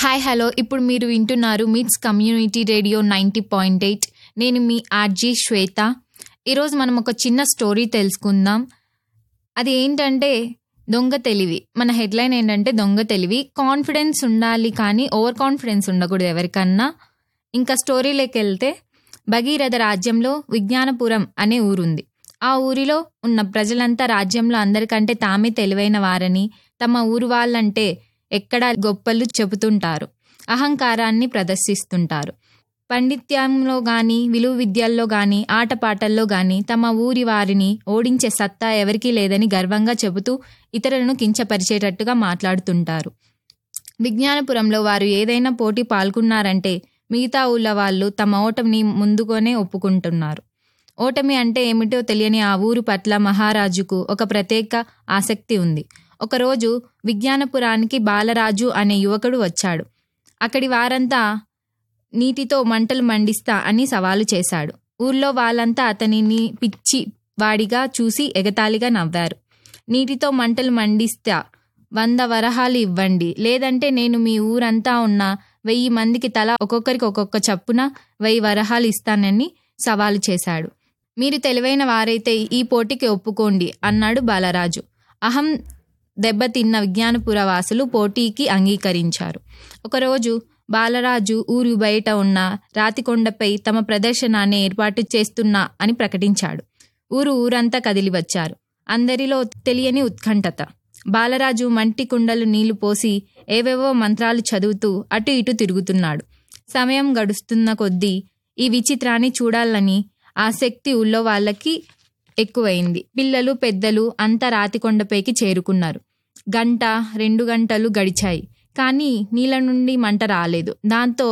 hi hello ఇప్పుడు మీరు వింటున్నారు meets community radio ninety point eight నేను మీ ఆర్జీ శ్వేత ఈరోజు మనం ఒక చిన్న స్టోరీ తెలుసుకుందాం అది ఏంటంటే దొంగ తెలివి మన హెడ్లైన్ ఏంటంటే దొంగ తెలివి కాన్ఫిడెన్స్ ఉండాలి కానీ ఓవర్ కాన్ఫిడెన్స్ ఉండకూడదు ఎవరికన్నా ఇంకా స్టోరీలోకి వెళ్తే భగీరథ రాజ్యంలో విజ్ఞానపురం అనే ఊరుంది ఆ ఊరిలో ఉన్న ప్రజలంతా రాజ్యంలో అందరికంటే తామే తెలివైన వారని తమ ఊరు వాళ్ళంటే ఎక్కడా గొప్పలు చెబుతుంటారు అహంకారాన్ని ప్రదర్శిస్తుంటారు పండిత్యంలో గాని విలువ విద్యల్లో గాని ఆటపాటల్లో గాని తమ ఊరి వారిని ఓడించే సత్తా ఎవరికీ లేదని గర్వంగా చెబుతూ ఇతరులను కించపరిచేటట్టుగా మాట్లాడుతుంటారు విజ్ఞానపురంలో వారు ఏదైనా పోటీ పాల్గొన్నారంటే మిగతా ఊళ్ళ వాళ్ళు తమ ఓటమిని ముందుగానే ఒప్పుకుంటున్నారు ఓటమి అంటే ఏమిటో తెలియని ఆ ఊరు పట్ల మహారాజుకు ఒక ప్రత్యేక ఆసక్తి ఉంది ఒకరోజు విజ్ఞానపురానికి బాలరాజు అనే యువకుడు వచ్చాడు అక్కడి వారంతా నీటితో మంటలు మండిస్తా అని సవాలు చేశాడు ఊర్లో వాళ్ళంతా అతనిని పిచ్చి వాడిగా చూసి ఎగతాళిగా నవ్వారు నీటితో మంటలు మండిస్తా వంద వరహాలు ఇవ్వండి లేదంటే నేను మీ ఊరంతా ఉన్న వెయ్యి మందికి తల ఒక్కొక్కరికి ఒక్కొక్క చప్పున వెయ్యి వరహాలు ఇస్తానని సవాలు చేశాడు మీరు తెలివైన వారైతే ఈ పోటీకి ఒప్పుకోండి అన్నాడు బాలరాజు అహం దెబ్బతిన్న విజ్ఞానపుర వాసులు పోటీకి అంగీకరించారు ఒకరోజు బాలరాజు ఊరు బయట ఉన్న రాతికొండపై తమ ప్రదర్శనాన్ని ఏర్పాటు చేస్తున్నా అని ప్రకటించాడు ఊరు ఊరంతా కదిలి వచ్చారు అందరిలో తెలియని ఉత్కంఠత బాలరాజు మంటి కుండలు నీళ్లు పోసి ఏవేవో మంత్రాలు చదువుతూ అటు ఇటు తిరుగుతున్నాడు సమయం గడుస్తున్న కొద్దీ ఈ విచిత్రాన్ని చూడాలని ఆసక్తి ఊళ్ళో వాళ్ళకి ఎక్కువైంది పిల్లలు పెద్దలు అంతా రాతికొండపైకి చేరుకున్నారు గంట రెండు గంటలు గడిచాయి కానీ నీళ్ళ నుండి మంట రాలేదు దాంతో